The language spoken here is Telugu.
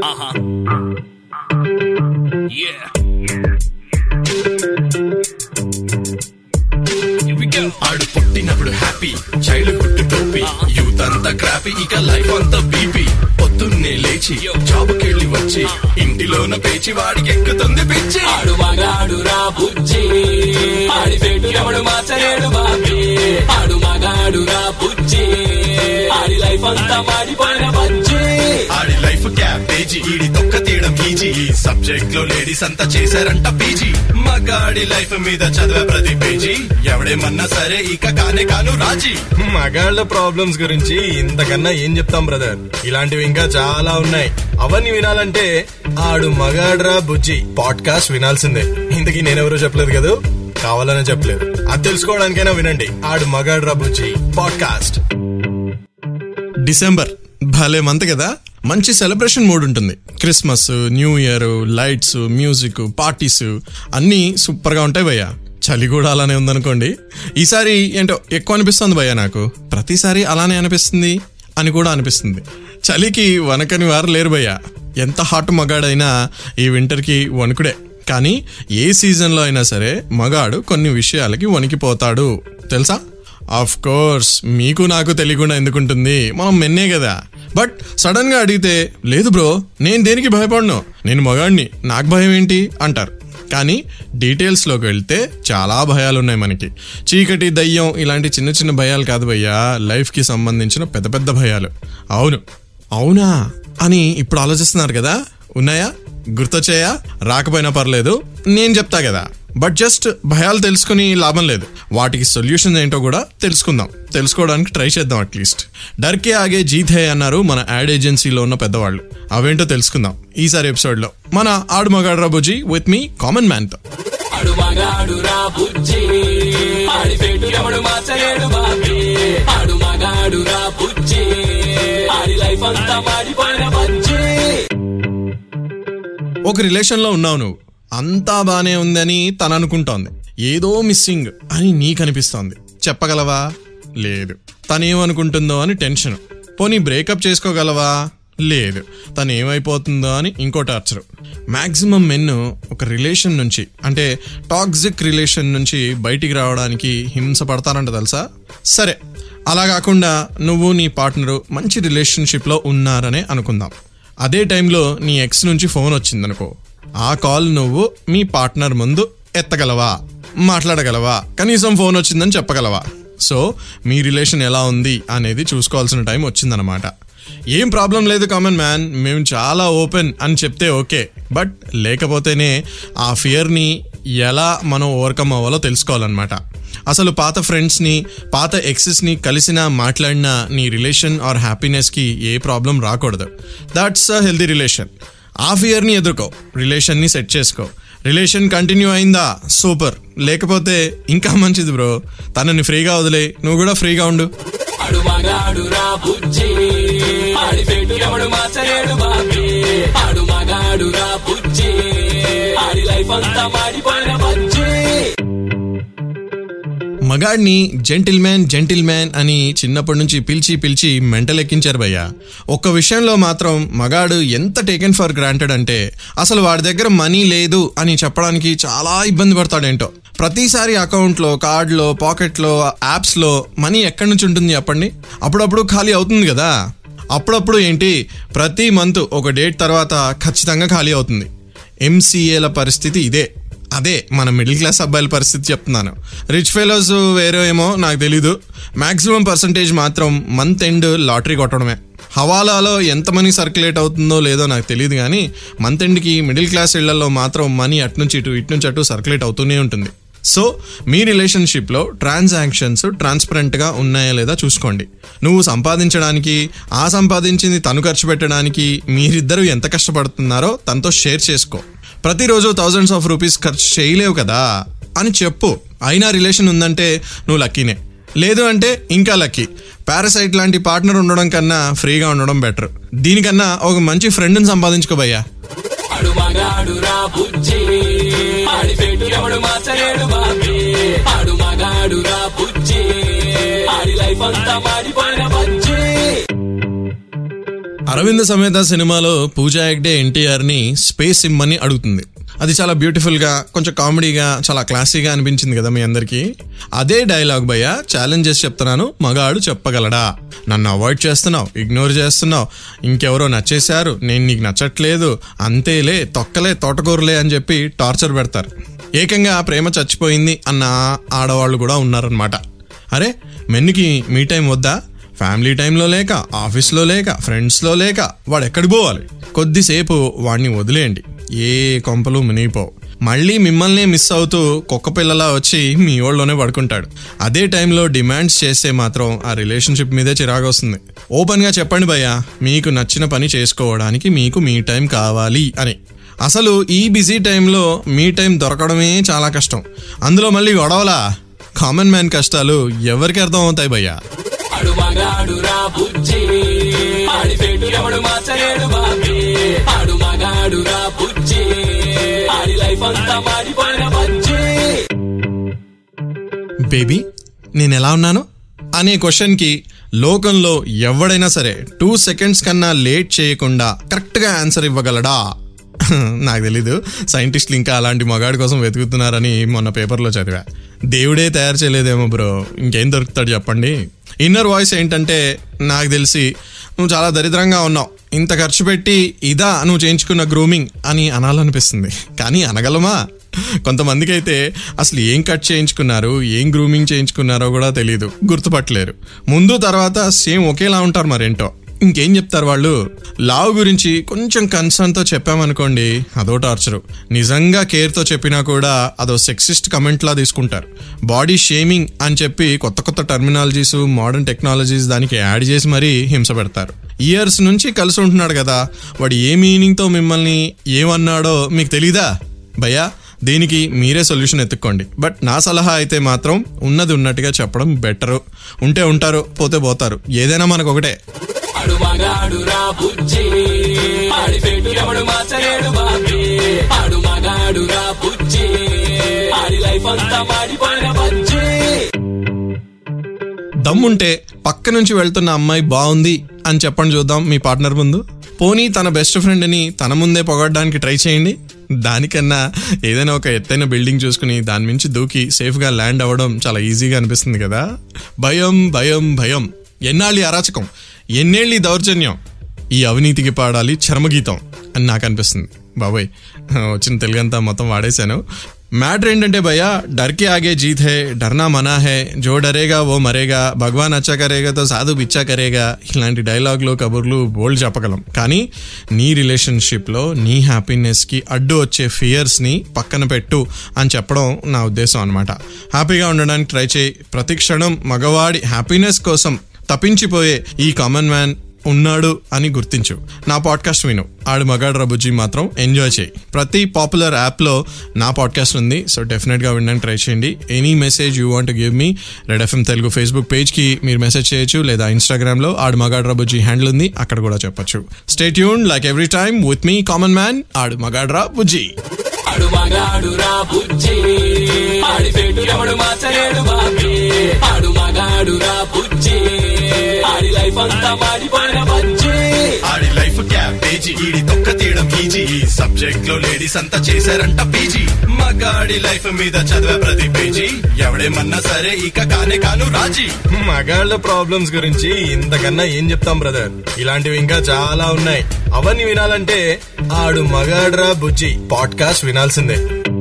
Uh-huh. Yeah. Here we go. ఆడు పుట్టినప్పుడు హ్యాపీ చైల్డ్హుడ్ టోపీ యూత్ అంతా క్రాపీ ఇక లైఫ్ అంతా బీపీ పొద్దున్నే లేచి జాబుకెళ్ళి వచ్చి ఇంటిలోన పేచి వాడికి ఎక్కుతుంది పిచ్చి ఆడు మగాడు రా బుజ్జి ఆడి పెట్టు ఎవడు మార్చలేడు బాబీ ఆడు మగాడు రా బుజ్జి ఆడి లైఫ్ అంతా మాడిపోయిన బజ్జి ఆడి లైఫ్ క్యాబేజీ ఈడి తొక్క తీయడం ఈజీ ఈ సబ్జెక్ట్ లో లేడీస్ అంతా చేశారంట పీజీ మగాడి లైఫ్ మీద చదివే ప్రతి పేజీ ఎవడేమన్నా సరే ఇక కానే కాను రాజీ మగాళ్ళ ప్రాబ్లమ్స్ గురించి ఇంతకన్నా ఏం చెప్తాం బ్రదర్ ఇలాంటివి ఇంకా చాలా ఉన్నాయి అవన్నీ వినాలంటే ఆడు మగాడ్రా బుజ్జి పాడ్కాస్ట్ వినాల్సిందే ఇంతకీ నేనెవరో చెప్పలేదు కదా కావాలనే చెప్పలేదు అది తెలుసుకోవడానికైనా వినండి ఆడు మగాడ్రా బుజ్జి పాడ్కాస్ట్ డిసెంబర్ భలే మంత్ కదా మంచి సెలబ్రేషన్ మూడ్ ఉంటుంది Christmas new year lights music parties అన్నీ సూపర్గా ఉంటాయి భయ్యా చలి కూడా అలానే ఉందనుకోండి ఈసారి ఏంటో ఎక్కువ అనిపిస్తుంది భయ్యా నాకు ప్రతిసారి అలానే అనిపిస్తుంది అని కూడా అనిపిస్తుంది చలికి వనకని వారు లేరు భయ్యా ఎంత హాట్ మగాడైనా ఈ వింటర్కి వణుకుడే కానీ ఏ సీజన్లో అయినా సరే మగాడు కొన్ని విషయాలకి వణికిపోతాడు తెలుసా ఆఫ్ కోర్స్ మీకు నాకు తెలియకుండా ఎందుకుంటుంది మనం మెన్నే కదా బట్ సడన్ గా అడిగితే లేదు బ్రో నేను దేనికి భయపడను నేను మగాడిని నాకు భయం ఏంటి అంటారు కానీ డీటెయిల్స్లోకి వెళ్తే చాలా భయాలు ఉన్నాయి మనకి చీకటి దయ్యం ఇలాంటి చిన్న చిన్న భయాలు కాదు భయ్యా లైఫ్కి సంబంధించిన పెద్ద పెద్ద భయాలు అవును అవునా అని ఇప్పుడు ఆలోచిస్తున్నారు కదా ఉన్నాయా గుర్తొచ్చాయా రాకపోయినా పర్లేదు నేను చెప్తా కదా బట్ జస్ట్ భయాలు తెలుసుకుని లాభం లేదు వాటికి సొల్యూషన్ ఏంటో కూడా తెలుసుకుందాం తెలుసుకోవడానికి ట్రై చేద్దాం అట్లీస్ట్ డర్కే ఆగే జీత్ హే అన్నారు మన యాడ్ ఏజెన్సీలో ఉన్న పెద్దవాళ్ళు అవేంటో తెలుసుకుందాం ఈసారి ఎపిసోడ్లో మన ఆడు మగాడు రాబోజీ విత్ మీ కామన్ మ్యాన్తో ఆడు మగాడు రా బుజ్జి ఆడి పెట్టు ఎవడు మార్చలేడు బాబీ ఆడు మగాడు రా బుజ్జి ఆడి లైఫ్ అంతా మాడిపోయిన బజ్జి ఒక రిలేషన్లో ఉన్నావు నువ్వు అంతా బానే ఉందని తను అనుకుంటోంది ఏదో మిస్సింగ్ అని నీకు అనిపిస్తోంది చెప్పగలవా లేదు తనేమనుకుంటుందో అని టెన్షన్ పోనీ బ్రేకప్ చేసుకోగలవా లేదు తను ఏమైపోతుందో అని ఇంకో టార్చర్ మాక్సిమం మెన్ ఒక రిలేషన్ నుంచి అంటే టాక్సిక్ రిలేషన్ నుంచి బయటికి రావడానికి హింస పడతారంట తెలుసా సరే అలా కాకుండా నువ్వు నీ పార్ట్నరు మంచి రిలేషన్షిప్లో ఉన్నారనే అనుకుందాం అదే టైంలో నీ ఎక్స్ నుంచి ఫోన్ వచ్చిందనుకో ఆ కాల్ నువ్వు మీ పార్ట్నర్ ముందు ఎత్తగలవా మాట్లాడగలవా కనీసం ఫోన్ వచ్చిందని చెప్పగలవా సో మీ రిలేషన్ ఎలా ఉంది అనేది చూసుకోవాల్సిన టైం వచ్చిందనమాట ఏం ప్రాబ్లం లేదు కామన్ మ్యాన్ మేము చాలా ఓపెన్ అని చెప్తే ఓకే బట్ లేకపోతేనే ఆ ఫియర్ని ఎలా మనం ఓవర్కమ్ అవ్వాలో తెలుసుకోవాలన్నమాట అసలు పాత ఫ్రెండ్స్ని పాత ఎక్సెస్ని కలిసినా మాట్లాడినా నీ రిలేషన్ ఆర్ హ్యాపీనెస్కి ఏ ప్రాబ్లం రాకూడదు దాట్స్ అ హెల్తీ రిలేషన్ ఆ ఫియర్ని ఎదుర్కో రిలేషన్ని సెట్ చేసుకో రిలేషన్ కంటిన్యూ అయిందా సూపర్ లేకపోతే ఇంకా మంచిది బ్రో తనని ఫ్రీగా వదిలే నువ్వు కూడా ఫ్రీగా ఉండు ఆడు మగాడు రా బుజ్జి ఆడి పెట్టు ఎవడు మార్చలేడు బాబీ ఆడు మగాడు రా బుజ్జి ఆడి లైఫ్ అంతా మాడిపోయిన బజ్జి మగాడిని జెంటిల్ మ్యాన్ జెంటిల్ మ్యాన్ అని చిన్నప్పటి నుంచి పిలిచి పిలిచి మెంటల్ ఎక్కించారు భయ్య ఒక్క విషయంలో మాత్రం మగాడు ఎంత టేకెన్ ఫర్ గ్రాంటెడ్ అంటే అసలు వాడి దగ్గర మనీ లేదు అని చెప్పడానికి చాలా ఇబ్బంది పడతాడేంటో ప్రతిసారి అకౌంట్లో కార్డులో పాకెట్లో యాప్స్లో మనీ ఎక్కడి నుంచి ఉంటుంది చెప్పండి అప్పుడప్పుడు ఖాళీ అవుతుంది కదా అప్పుడప్పుడు ఏంటి ప్రతి మంత్ ఒక డేట్ తర్వాత ఖచ్చితంగా ఖాళీ అవుతుంది ఎంసీఏల పరిస్థితి ఇదే అదే మన మిడిల్ క్లాస్ అబ్బాయిల పరిస్థితి చెప్తున్నాను రిచ్ ఫెలోస్ వేరే ఏమో నాకు తెలీదు మాక్సిమం పర్సంటేజ్ మాత్రం మంత్ ఎండ్ లాటరీ కొట్టడమే హవాలాలో ఎంత మనీ సర్క్యులేట్ అవుతుందో లేదో నాకు తెలియదు కానీ మంత్ ఎండ్కి మిడిల్ క్లాస్ ఇళ్లలో మాత్రం మనీ అటు నుంచి ఇటు ఇటు నుంచి అటు సర్క్యులేట్ అవుతూనే ఉంటుంది సో మీ రిలేషన్షిప్లో ట్రాన్సాక్షన్స్ ట్రాన్స్పరెంట్గా ఉన్నాయా లేదా చూసుకోండి నువ్వు సంపాదించడానికి ఆ సంపాదించింది తను ఖర్చు పెట్టడానికి మీరిద్దరూ ఎంత కష్టపడుతున్నారో తనతో షేర్ చేసుకో ప్రతిరోజు థౌజండ్స్ ఆఫ్ రూపీస్ ఖర్చు చేయలేవు కదా అని చెప్పు అయినా రిలేషన్ ఉందంటే నువ్వు లక్కీనే లేదు అంటే ఇంకా లక్కీ పారాసైట్ లాంటి పార్ట్నర్ ఉండడం కన్నా ఫ్రీగా ఉండడం బెటర్ దీనికన్నా ఒక మంచి ఫ్రెండ్ని సంపాదించుకోబయ్యా ఆడు మగాడు రా బుజ్జి ఆడి పెట్టు ఎవడు మార్చలేడు బాబీ ఆడు మగాడు రా బుజ్జి ఆడి లైఫ్ అంతా మాడిపోయిన బజ్జి అరవింద సమేత సినిమాలో పూజా హెగ్డే ఎన్టీఆర్ ని స్పేస్ ఇమ్మని అడుగుతుంది అది చాలా బ్యూటిఫుల్ గా కొంచెం కామెడీగా చాలా క్లాసీగా అనిపించింది కదా మీ అందరికి అదే డైలాగ్ భయ్య ఛాలెంజ్ చేసి చెప్తున్నాను మగాడు చెప్పగలడా నన్ను అవాయిడ్ చేస్తున్నావు ఇగ్నోర్ చేస్తున్నావు ఇంకెవరో నచ్చేశారు నేను నీకు నచ్చట్లేదు అంతేలే తొక్కలే తోటకూరలే అని చెప్పి టార్చర్ పెడతారు ఏకంగా ప్రేమ చచ్చిపోయింది అన్న ఆడవాళ్ళు కూడా ఉన్నారనమాట అరే మెన్నుకి మీ టైం వద్దా ఫ్యామిలీ టైంలో లేక ఆఫీస్లో లేక ఫ్రెండ్స్లో లేక వాడు ఎక్కడికి పోవాలి కొద్దిసేపు వాడిని వదిలేయండి ఏ కొంపలు మునిగిపోవు మళ్ళీ మిమ్మల్ని మిస్ అవుతూ కుక్క పిల్లలా వచ్చి మీ ఓళ్ళలోనే పడుకుంటాడు అదే టైంలో డిమాండ్స్ చేస్తే మాత్రం ఆ రిలేషన్షిప్ మీదే చిరాకు వస్తుంది ఓపెన్గా చెప్పండి భయ్య మీకు నచ్చిన పని చేసుకోవడానికి మీకు మీ టైం కావాలి అని అసలు ఈ బిజీ టైంలో మీ టైం దొరకడమే చాలా కష్టం అందులో మళ్ళీ గొడవలా కామన్ మ్యాన్ కష్టాలు ఎవరికి అర్థం అవుతాయి భయ్యా ఆడు మగాడు రా బుజ్జి ఆడి పేటు ఎవడు మార్చలేడు బాబీ ఆడు మగాడు రా బుజ్జి ఆడి లైఫ్ అంతా మారిపోయిన బజ్జి బేబీ నేను ఎలా ఉన్నాను అనే క్వశ్చన్కి లోకంలో ఎవడైనా సరే టూ సెకండ్స్ కన్నా లేట్ చేయకుండా కరెక్ట్గా ఆన్సర్ ఇవ్వగలడా నాకు తెలీదు సైంటిస్టులు ఇంకా అలాంటి మగాడి కోసం వెతుకుతున్నారని మొన్న పేపర్లో చదివా దేవుడే తయారు చేయలేదేమో బ్రో ఇంకేం దొరుకుతాడు చెప్పండి ఇన్నర్ వాయిస్ ఏంటంటే నాకు తెలిసి నువ్వు చాలా దరిద్రంగా ఉన్నావు ఇంత ఖర్చు పెట్టి ఇదా నువ్వు చేయించుకున్న గ్రూమింగ్ అని అనాలనిపిస్తుంది కానీ అనగలమా కొంతమందికి అయితే అసలు ఏం కట్ చేయించుకున్నారు ఏం గ్రూమింగ్ చేయించుకున్నారో కూడా తెలియదు గుర్తుపట్టలేరు ముందు తర్వాత సేమ్ ఒకేలా ఉంటారు మరేంటో ఇంకేం చెప్తారు వాళ్ళు లావ్ గురించి కొంచెం కన్సర్న్తో చెప్పామనుకోండి అదో టార్చరు నిజంగా కేర్తో చెప్పినా కూడా అదో సెక్సిస్ట్ కమెంట్లా తీసుకుంటారు బాడీ షేమింగ్ అని చెప్పి కొత్త కొత్త టర్మినాలజీస్ మోడర్న్ టెక్నాలజీస్ దానికి యాడ్ చేసి మరీ హింస పెడతారు ఇయర్స్ నుంచి కలిసి ఉంటున్నాడు కదా వాడు ఏ మీనింగ్తో మిమ్మల్ని ఏమన్నాడో మీకు తెలీదా భయ్యా దీనికి మీరే సొల్యూషన్ ఎత్తుక్కోండి బట్ నా సలహా అయితే మాత్రం ఉన్నది ఉన్నట్టుగా చెప్పడం బెటరు ఉంటే ఉంటారు పోతే పోతారు ఏదైనా మనకు ఒకటే ఆడు మగాడు రా బుజ్జి ఆడి పేటు ఎవడు మార్చలేడు బాబీ ఆడు మగాడు రా బుజ్జి ఆడి లైఫ్ అంతా మారిపోయిన బజ్జి దమ్ముంటే పక్క నుంచి వెళ్తున్న అమ్మాయి బాగుంది అని చెప్పండి చూద్దాం మీ పార్ట్నర్ ముందు పోనీ తన బెస్ట్ ఫ్రెండ్ని తన ముందే పొగడడానికి ట్రై చేయండి దానికన్నా ఏదైనా ఒక ఎత్తైన బిల్డింగ్ చూసుకుని దాని మించి దూకి సేఫ్గా ల్యాండ్ అవ్వడం చాలా ఈజీగా అనిపిస్తుంది కదా భయం భయం భయం ఎన్నాళ్ళి అరాచకం ఎన్నేళ్ళి దౌర్జన్యం ఈ అవినీతికి పాడాలి చర్మగీతం అని నాకు అనిపిస్తుంది బాబోయ్ వచ్చిన తెలుగంతా మొత్తం వాడేశాను మ్యాటర్ ఏంటంటే భయ్యా డర్కి ఆగే జీత్ హే డర్నా మనా హే జో డరేగా ఓ మరేగా భగవాన్ అచ్చా కరేగాతో సాధు బిచ్చా కరేగా ఇలాంటి డైలాగ్లు కబుర్లు బోల్డ్ చెప్పగలం కానీ నీ రిలేషన్షిప్లో నీ హ్యాపీనెస్కి అడ్డు వచ్చే ఫియర్స్ని పక్కన పెట్టు అని చెప్పడం నా ఉద్దేశం అనమాట హ్యాపీగా ఉండడానికి ట్రై చేయి ప్రతి క్షణం మగవాడి హ్యాపీనెస్ కోసం తప్పించిపోయే ఈ కామన్ మ్యాన్ ఉన్నాడు అని గుర్తించు నా పాడ్కాస్ట్ విను ఆడు మగాడు రబుజీ మాత్రం ఎంజాయ్ చేయి ప్రతి పాపులర్ యాప్లో నా పాడ్కాస్ట్ ఉంది సో డెఫినెట్గా వినడానికి ట్రై చేయండి any message you want give me red FM Telugu Facebook పేజ్కి మీరు మెసేజ్ చేయొచ్చు లేదా ఇన్స్టాగ్రామ్లో ఆడు మగాడు రబుజీ హ్యాండిల్ ఉంది అక్కడ కూడా చెప్పొచ్చు స్టేట్ యూన్ like every time with me common man ఆడు మగాడ్రా బుజ్జీ ఆడు మగాడు రా బుజ్జి ఆడి పేటు ఎవడు మార్చలేడు బాబీ ఆడు మగాడు రా బుజ్జి ఆడి లైఫ్ అంతా మారిపోయిన బజ్జి ఆడి లైఫ్ క్యాబేజీ ఈడి తొక్క తీయడం ఈజీ ఈ సబ్జెక్ట్ లో లేడీస్ అంతా చేశారంట పీజీ మగాడి లైఫ్ మీద చదివే ప్రతి పేజీ ఎవడేమన్నా సరే ఇక కానే కాను రాజీ మగాళ్ళ ప్రాబ్లమ్స్ గురించి ఇంతకన్నా ఏం చెప్తాం బ్రదర్ ఇలాంటివి ఇంకా చాలా ఉన్నాయి అవన్నీ వినాలంటే ఆడు మగాడ్రా బుజ్జి పాడ్కాస్ట్ వినాల్సిందే